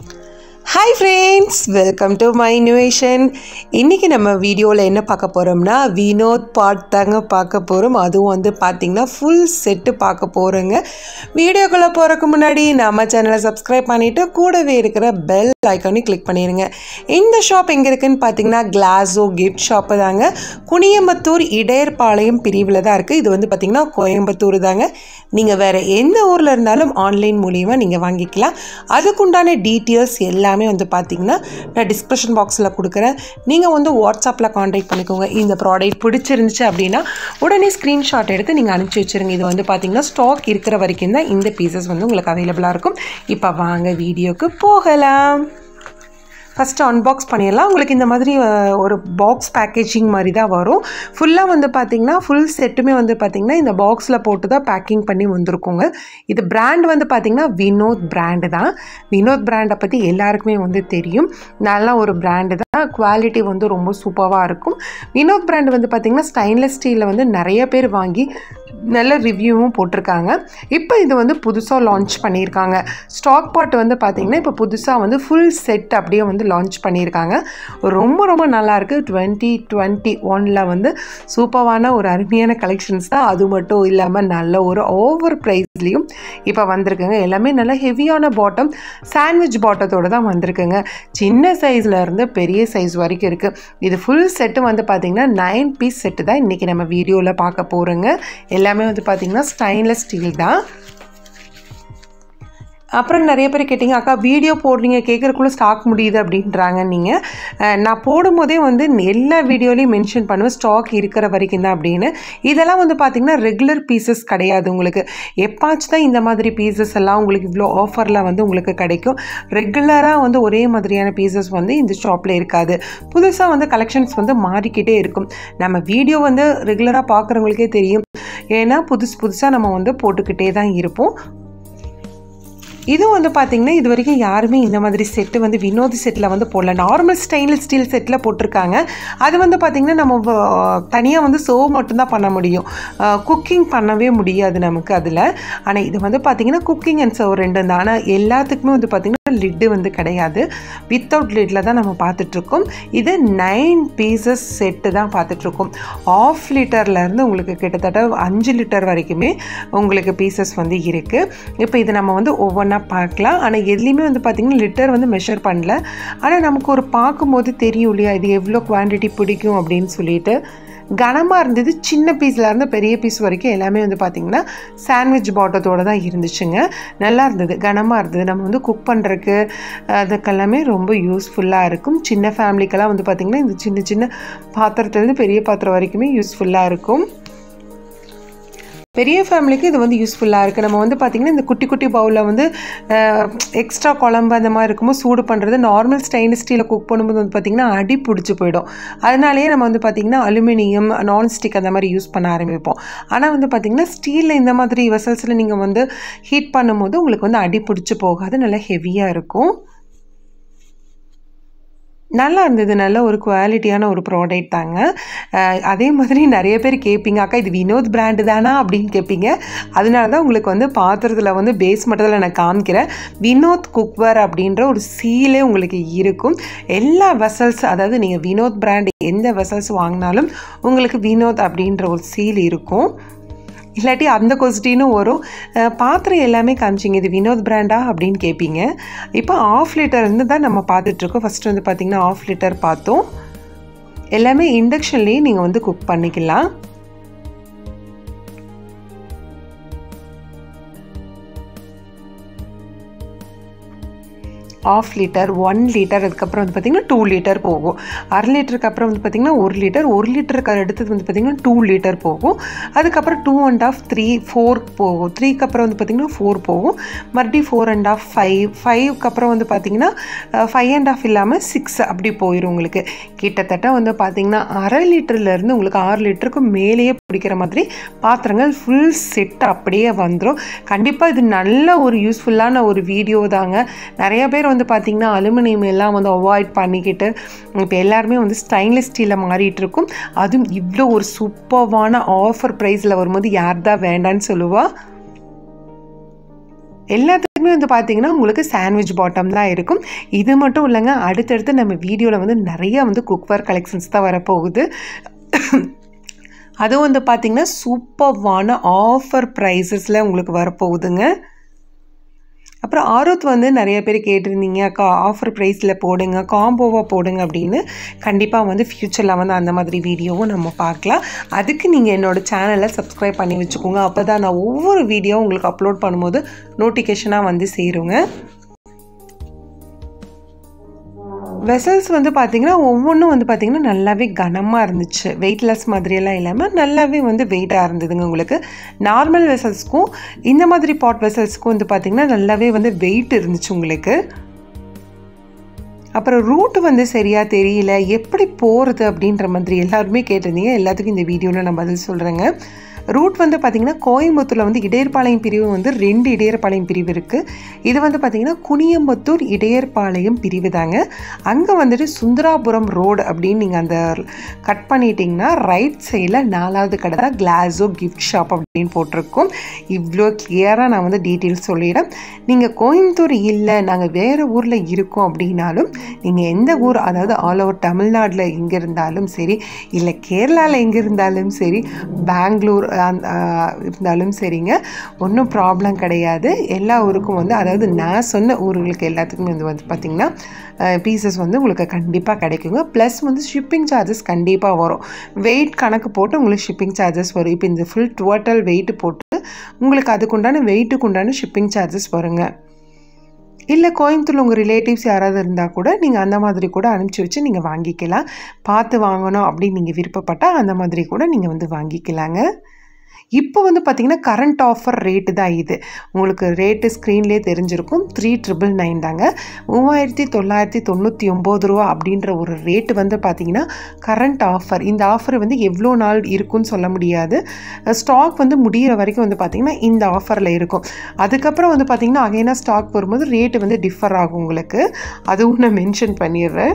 hi friends welcome to my invasion இன்றைக்கி நம்ம வீடியோவில் என்ன பார்க்க போகிறோம்னா வினோத் பாட் தாங்க பார்க்க போகிறோம் அதுவும் வந்து பார்த்திங்கன்னா ஃபுல் செட்டு பார்க்க போகிறோங்க வீடியோக்குள்ளே போகிறதுக்கு முன்னாடி நம்ம சேனலை சப்ஸ்கிரைப் பண்ணிவிட்டு கூடவே இருக்கிற பெல் ஐக்கானையும் கிளிக் பண்ணிடுங்க இந்த ஷாப் எங்கே இருக்குன்னு பார்த்தீங்கன்னா கிளாஸோ கிஃப்ட் ஷாப்பு தாங்க குனியம்பத்தூர் இடையர்பாளையம் பிரிவில் தான் இருக்குது இது வந்து பார்த்திங்கன்னா கோயம்புத்தூர் தாங்க நீங்கள் வேறு எந்த ஊரில் இருந்தாலும் ஆன்லைன் மூலியமாக நீங்கள் வாங்கிக்கலாம் அதுக்குண்டான டீட்டெயில்ஸ் எல்லாமே வந்து பார்த்தீங்கன்னா நான் டிஸ்கிரிப்ஷன் பாக்ஸில் கொடுக்குறேன் நீங்கள் வந்து வாட்ஸ்அப்பில் காண்டாக்ட் பண்ணிக்கோங்க இந்த ப்ராடக்ட் பிடிச்சிருந்துச்சு அப்படின்னா உடனே ஸ்க்ரீன்ஷாட் எடுத்து நீங்கள் அனுப்பிச்சி வச்சுருங்க இது வந்து பார்த்தீங்கன்னா ஸ்டாக் இருக்கிற வரைக்கும் தான் இந்த பீசஸ் வந்து உங்களுக்கு அவைலபிளாக இருக்கும் இப்போ வாங்க வீடியோக்கு போகலாம் ஃபஸ்ட்டு அன்பாக்ஸ் பண்ணிடலாம் உங்களுக்கு இந்த மாதிரி அஹ், ஒரு பாக்ஸ் பேக்கேஜிங் மாதிரி தான் வரும் ஃபுல்லாக வந்து பார்த்திங்கன்னா ஃபுல் செட்டுமே வந்து பார்த்திங்கன்னா இந்த பாக்ஸில் போட்டு தான் பேக்கிங் பண்ணி வந்திருக்குங்க இது பிராண்ட் வந்து பார்த்திங்கன்னா வினோத் பிராண்டு தான் வினோத் பிராண்டை பற்றி எல்லாருக்குமே வந்து தெரியும் நல்ல ஒரு பிராண்டு தான் குவாலிட்டி வந்து ரொம்ப சூப்பராக இருக்கும் வினோத் பிராண்ட் வந்து பார்த்திங்கன்னா ஸ்டைன்லெஸ் ஸ்டீலில் வந்து நிறைய பேர் வாங்கி நல்ல ரிவ்யூவும் போட்டிருக்காங்க இப்போ இது வந்து புதுசாக லான்ச் பண்ணியிருக்காங்க ஸ்டாக் பாட் வந்து பார்த்திங்கன்னா இப்போ புதுசாக வந்து ஃபுல் செட் அப்படியே வந்து லான்ச் பண்ணியிருக்காங்க ரொம்ப ரொம்ப நல்லாயிருக்கு டுவெண்ட்டி டுவெண்ட்டி ஒனில் வந்து சூப்பரான ஒரு அருமையான கலெக்ஷன்ஸ் தான் அது மட்டும் இல்லாமல் நல்ல ஒரு ஓவர் ப்ரைஸ்லேயும் இப்போ வந்திருக்குங்க எல்லாமே நல்ல ஹெவியான பாட்டம் சாண்ட்விச் பாட்டத்தோடு தான் வந்திருக்குங்க சின்ன சைஸில் இருந்து பெரிய சைஸ் வரைக்கும் இருக்குது இது ஃபுல் செட்டு வந்து பார்த்திங்கன்னா நைன் பீஸ் செட்டு தான் இன்றைக்கி நம்ம வீடியோவில் பார்க்க போகிறோங்க எல்லாமே வந்து பார்த்திங்கன்னா ஸ்டைன்லெஸ் ஸ்டீல் தான் அப்புறம் நிறைய பேர் கேட்டிங்க அக்கா வீடியோ போடுறீங்க கேட்குறக்குள்ளே ஸ்டாக் முடியுது அப்படின்றாங்க நீங்கள் நான் போடும்போதே வந்து எல்லா வீடியோலையும் மென்ஷன் பண்ணுவேன் ஸ்டாக் இருக்கிற வரைக்கும் தான் அப்படின்னு இதெல்லாம் வந்து பார்த்திங்கன்னா ரெகுலர் பீசஸ் கிடையாது உங்களுக்கு எப்பாச்சும் தான் இந்த மாதிரி பீசஸ் எல்லாம் உங்களுக்கு இவ்வளோ ஆஃபரில் வந்து உங்களுக்கு கிடைக்கும் ரெகுலராக வந்து ஒரே மாதிரியான பீசஸ் வந்து இந்த ஷாப்பில் இருக்காது புதுசாக வந்து கலெக்ஷன்ஸ் வந்து மாறிக்கிட்டே இருக்கும் நம்ம வீடியோ வந்து ரெகுலராக பார்க்குறவங்களுக்கே தெரியும் ஏன்னா புதுசு புதுசாக நம்ம வந்து போட்டுக்கிட்டே தான் இருப்போம் இது வந்து பார்த்திங்கன்னா இது வரைக்கும் யாருமே இந்த மாதிரி செட்டு வந்து வினோதி செட்டில் வந்து போடல நார்மல் ஸ்டெயின்லெஸ் ஸ்டீல் செட்டில் போட்டிருக்காங்க அது வந்து பார்த்திங்கன்னா நம்ம தனியாக வந்து சர்வ் மட்டும்தான் பண்ண முடியும் குக்கிங் பண்ணவே முடியாது நமக்கு அதில் ஆனால் இது வந்து பார்த்திங்கன்னா குக்கிங் அண்ட் சர்வ் ரெண்டு தான் ஆனால் எல்லாத்துக்குமே வந்து பார்த்திங்கன்னா லிட்டு வந்து கிடையாது வித்தவுட் லிட்டில் தான் நம்ம பார்த்துட்ருக்கோம் இது நைன் பீசஸ் செட்டு தான் பார்த்துட்ருக்கோம் ஆஃப் லிட்டர்லேருந்து உங்களுக்கு கிட்டத்தட்ட அஞ்சு லிட்டர் வரைக்குமே உங்களுக்கு பீசஸ் வந்து இருக்குது இப்போ இது நம்ம வந்து ஒவ்வொன்றா பார்க்கலாம் ஆனால் எதுலேயுமே வந்து பார்த்திங்கன்னா லிட்டர் வந்து மெஷர் பண்ணல ஆனால் நமக்கு ஒரு பார்க்கும்போது தெரியும் இல்லையா இது எவ்வளோ குவான்டிட்டி பிடிக்கும் அப்படின்னு சொல்லிட்டு கனமாக இருந்தது சின்ன பீஸில் இருந்து பெரிய பீஸ் வரைக்கும் எல்லாமே வந்து பார்த்திங்கன்னா சாண்ட்விச் பாட்டத்தோடு தான் இருந்துச்சுங்க நல்லா இருந்தது கனமாக இருந்தது நம்ம வந்து குக் பண்ணுறதுக்கு அதுக்கெல்லாமே ரொம்ப யூஸ்ஃபுல்லாக இருக்கும் சின்ன ஃபேமிலிக்கெல்லாம் வந்து பார்த்திங்கன்னா இந்த சின்ன சின்ன பாத்திரத்துலேருந்து பெரிய பாத்திரம் வரைக்குமே யூஸ்ஃபுல்லாக இருக்கும் பெரிய ஃபேமிலிக்கு இது வந்து யூஸ்ஃபுல்லாக இருக்குது நம்ம வந்து பார்த்திங்கன்னா இந்த குட்டி குட்டி பவுலில் வந்து எக்ஸ்ட்ரா குழம்பு அந்த மாதிரி இருக்கும்போது சூடு பண்ணுறது நார்மல் ஸ்டெயின்லெஸ் ஸ்டீலில் குக் பண்ணும்போது வந்து பார்த்திங்கன்னா அடி பிடிச்சி போயிடும் அதனாலேயே நம்ம வந்து பார்த்திங்கன்னா அலுமினியம் நான்ஸ்டிக் அந்த மாதிரி யூஸ் பண்ண ஆரம்பிப்போம் ஆனால் வந்து பார்த்திங்கன்னா ஸ்டீலில் இந்த மாதிரி வெசல்ஸில் நீங்கள் வந்து ஹீட் பண்ணும்போது உங்களுக்கு வந்து அடி பிடிச்சி போகாது நல்லா ஹெவியாக இருக்கும் நல்லா இருந்தது நல்ல ஒரு குவாலிட்டியான ஒரு ப்ராடக்ட் தாங்க அஹ் அதே மாதிரி நிறைய பேர் கேட்பீங்க அக்கா இது வினோத் பிராண்டு தானா அப்படின்னு கேட்பீங்க அதனால தான் உங்களுக்கு வந்து பாத்திரத்தில் வந்து பேஸ் மட்டத்தில் நான் காமிக்கிறேன் வினோத் குக்வேர் அப்படின்ற ஒரு சீலே உங்களுக்கு இருக்கும் எல்லா வெசல்ஸ் அதாவது நீங்கள் வினோத் பிராண்ட் எந்த வெசல்ஸ் வாங்கினாலும் உங்களுக்கு வினோத் அப்படின்ற ஒரு சீல் இருக்கும் இல்லாட்டி அந்த கொஸ்டினும் வரும் அஹ் பாத்திரம் எல்லாமே காமிச்சிங்க இது வினோத் பிராண்டா அப்படின்னு கேட்பீங்க இப்போ ஆஃப் லிட்டர் இருந்து தான் நம்ம பார்த்துட்ருக்கோம் ஃபஸ்ட்டு வந்து பார்த்திங்கன்னா ஆஃப் லிட்டர் பார்த்தோம் எல்லாமே இண்டக்ஷன்லேயே நீங்கள் வந்து குக் பண்ணிக்கலாம் ஆஃப் லிட்டர் ஒன் லிட்டர் அதுக்கப்புறம் வந்து பார்த்திங்கன்னா டூ லிட்டர் போகும் அரை லிட்டருக்கு அப்புறம் வந்து பார்த்திங்கன்னா ஒரு லிட்டர் ஒரு லிட்டருக்கு அடுத்தது வந்து பார்த்திங்கன்னா டூ லிட்டர் போகும் அதுக்கப்புறம் two and half three four போகும் த்ரீக்கு அப்புறம் வந்து பார்த்திங்கன்னா ஃபோர் போகும் மறுபடியும் ஃபோர் அண்ட் ஆஃப் ஃபைவ் ஃபைவ்க்கு அப்புறம் வந்து பார்த்திங்கன்னா ஃபைவ் அண்ட் ஆஃப் இல்லாமல் சிக்ஸ் அப்படி போயிடும் உங்களுக்கு கிட்டத்தட்ட வந்து பார்த்திங்கன்னா அரை லிட்டர்லேருந்து உங்களுக்கு ஆறு லிட்டருக்கு மேலேயே பிடிக்கிற மாதிரி பாத்திரங்கள் ஃபுல் செட் அப்படியே வந்துடும் கண்டிப்பாக இது நல்ல ஒரு யூஸ்ஃபுல்லான ஒரு வீடியோ தாங்க நிறைய பேர் வந்து பார்த்திங்கன்னா அலுமினியம் எல்லாம் வந்து அவாய்ட் பண்ணிக்கிட்டு இப்போ எல்லாருமே வந்து ஸ்டைன்லெஸ் ஸ்டீலில் மாறிட்டு இருக்கும் அதுவும் இவ்வளோ ஒரு சூப்பர்வான ஆஃபர் ப்ரைஸில் வரும்போது யார் தான் வேண்டான்னு சொல்லுவா எல்லாத்துக்குமே வந்து பார்த்தீங்கன்னா உங்களுக்கு சாண்ட்விச் பாட்டம் தான் இருக்கும் இது மட்டும் இல்லைங்க அடுத்தடுத்து நம்ம வீடியோவில் வந்து நிறைய வந்து குக்வேர் கலெக்ஷன்ஸ் தான் வரப்போகுது அதுவும் வந்து பார்த்திங்கன்னா சூப்பர்வான ஆஃபர் ப்ரைஸஸில் உங்களுக்கு வரப்போகுதுங்க அப்புறம் ஆரோத் வந்து நிறைய பேர் கேட்டிருந்தீங்க அக்கா ஆஃபர் ப்ரைஸில் போடுங்க காம்போவாக போடுங்க அப்படின்னு கண்டிப்பாக வந்து ஃப்யூச்சரில் வந்து அந்த மாதிரி வீடியோவும் நம்ம பார்க்கலாம் அதுக்கு நீங்கள் என்னோடய சேனலை சப்ஸ்கிரைப் பண்ணி வச்சுக்கோங்க அப்போ தான் நான் ஒவ்வொரு வீடியோ உங்களுக்கு அப்லோட் பண்ணும்போது நோட்டிஃபிகேஷனாக வந்து சேருங்க வெசல்ஸ் வந்து பார்த்திங்கன்னா ஒவ்வொன்றும் வந்து பார்த்திங்கன்னா நல்லாவே கனமாக இருந்துச்சு வெயிட்லெஸ் மாதிரியெல்லாம் இல்லாமல் நல்லாவே வந்து வெயிட்டாக இருந்ததுங்க உங்களுக்கு நார்மல் வெசல்ஸ்க்கும் இந்த மாதிரி பாட் வெசல்ஸ்க்கும் வந்து பார்த்திங்கன்னா நல்லாவே வந்து வெயிட் இருந்துச்சு உங்களுக்கு அப்புறம் ரூட் வந்து சரியாக தெரியல எப்படி போகிறது அப்படின்ற மாதிரி எல்லாருமே கேட்டிருந்தீங்க எல்லாத்துக்கும் இந்த வீடியோவில் நான் பதில் சொல்கிறேங்க ரூட் வந்து பார்த்திங்கன்னா கோயம்புத்தூரில் வந்து இடையர்பாளையம் பிரிவு வந்து ரெண்டு இடையர்பாளையம் பிரிவு இருக்குது இது வந்து பார்த்திங்கன்னா குனியம்புத்தூர் இடையர்பாளையம் பிரிவு தாங்க அங்கே வந்துட்டு சுந்தராபுரம் ரோடு அப்படின்னு நீங்கள் அந்த கட் பண்ணிட்டீங்கன்னா ரைட் சைடில் நாலாவது கடை தான் கிளாஸோ கிஃப்ட் ஷாப் அப்படின்னு போட்டிருக்கோம் இவ்வளோ கிளியராக நான் வந்து டீட்டெயில்ஸ் சொல்லிடுறேன் நீங்கள் கோயம்புத்தூர் இல்லை நாங்கள் வேறு ஊரில் இருக்கோம் அப்படின்னாலும் நீங்கள் எந்த ஊர் அதாவது ஆல் ஓவர் தமிழ்நாட்டில் எங்கே இருந்தாலும் சரி இல்லை கேரளாவில் எங்கே இருந்தாலும் சரி பெங்களூர் இருந்தாலும் சரிங்க ஒன்றும் ப்ராப்ளம் கிடையாது எல்லா ஊருக்கும் வந்து அதாவது நான் சொன்ன ஊர்களுக்கு எல்லாத்துக்குமே வந்து வந்து பார்த்திங்கன்னா பீசஸ் வந்து உங்களுக்கு கண்டிப்பாக கிடைக்குங்க ப்ளஸ் வந்து ஷிப்பிங் சார்ஜஸ் கண்டிப்பாக வரும் வெயிட் கணக்கு போட்டு உங்களுக்கு ஷிப்பிங் சார்ஜஸ் வரும் இப்போ இந்த ஃபுல் டோட்டல் வெயிட் போட்டு உங்களுக்கு அதுக்குண்டான வெயிட்டுக்கு உண்டான ஷிப்பிங் சார்ஜஸ் வருங்க இல்லை கோயம்புத்தூர் உங்கள் ரிலேட்டிவ்ஸ் யாராவது இருந்தால் கூட நீங்கள் அந்த மாதிரி கூட அனுப்பிச்சி வச்சு நீங்கள் வாங்கிக்கலாம் பார்த்து வாங்கணும் அப்படின்னு நீங்கள் விருப்பப்பட்டால் அந்த மாதிரி கூட நீங்கள் வந்து வாங்கிக்கலாங்க இப்போ வந்து பார்த்திங்கன்னா கரண்ட் ஆஃபர் ரேட்டு தான் இது உங்களுக்கு ரேட்டு ஸ்க்ரீன்லேயே தெரிஞ்சிருக்கும் த்ரீ ட்ரிபிள் நைன் தாங்க மூவாயிரத்தி தொள்ளாயிரத்தி தொண்ணூற்றி ஒம்பது ரூபா அப்படின்ற ஒரு ரேட்டு வந்து பார்த்திங்கன்னா கரண்ட் ஆஃபர் இந்த ஆஃபர் வந்து எவ்வளோ நாள் இருக்குன்னு சொல்ல முடியாது ஸ்டாக் வந்து முடிகிற வரைக்கும் வந்து பார்த்திங்கன்னா இந்த ஆஃபரில் இருக்கும் அதுக்கப்புறம் வந்து பார்த்திங்கன்னா அகைனாக ஸ்டாக் வரும்போது ரேட்டு வந்து டிஃபர் ஆகும் உங்களுக்கு அதுவும் நான் மென்ஷன் பண்ணிடுறேன்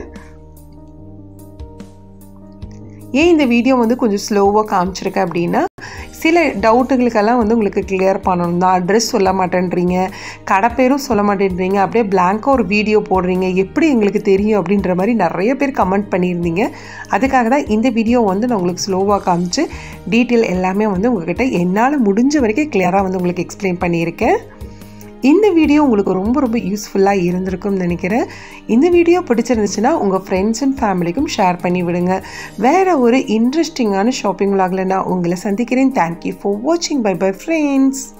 ஏன் இந்த வீடியோ வந்து கொஞ்சம் ஸ்லோவாக காமிச்சிருக்கேன் அப்படின்னா சில டவுட்டுகளுக்கெல்லாம் வந்து உங்களுக்கு கிளியர் பண்ணணும் தான் அட்ரஸ் சொல்ல மாட்டேன்றீங்க கடை பேரும் சொல்ல மாட்டேன்றீங்க அப்படியே பிளாங்காக ஒரு வீடியோ போடுறீங்க எப்படி எங்களுக்கு தெரியும் அப்படின்ற மாதிரி நிறைய பேர் கமெண்ட் பண்ணியிருந்தீங்க அதுக்காக தான் இந்த வீடியோ வந்து நான் உங்களுக்கு ஸ்லோவாக காமிச்சு டீட்டெயில் எல்லாமே வந்து உங்ககிட்ட என்னால் முடிஞ்ச வரைக்கும் கிளியராக வந்து உங்களுக்கு எக்ஸ்பிளைன் பண்ணியிருக்கேன் இந்த வீடியோ உங்களுக்கு ரொம்ப ரொம்ப யூஸ்ஃபுல்லாக இருந்திருக்கும்னு நினைக்கிறேன் இந்த வீடியோ பிடிச்சிருந்துச்சுன்னா உங்கள் ஃப்ரெண்ட்ஸ் அண்ட் ஃபேமிலிக்கும் ஷேர் பண்ணி விடுங்க வேறு ஒரு இன்ட்ரெஸ்டிங்கான ஷாப்பிங் விலாகில் நான் உங்களை சந்திக்கிறேன் தேங்க்யூ ஃபார் வாட்சிங் பை பை ஃப்ரெண்ட்ஸ்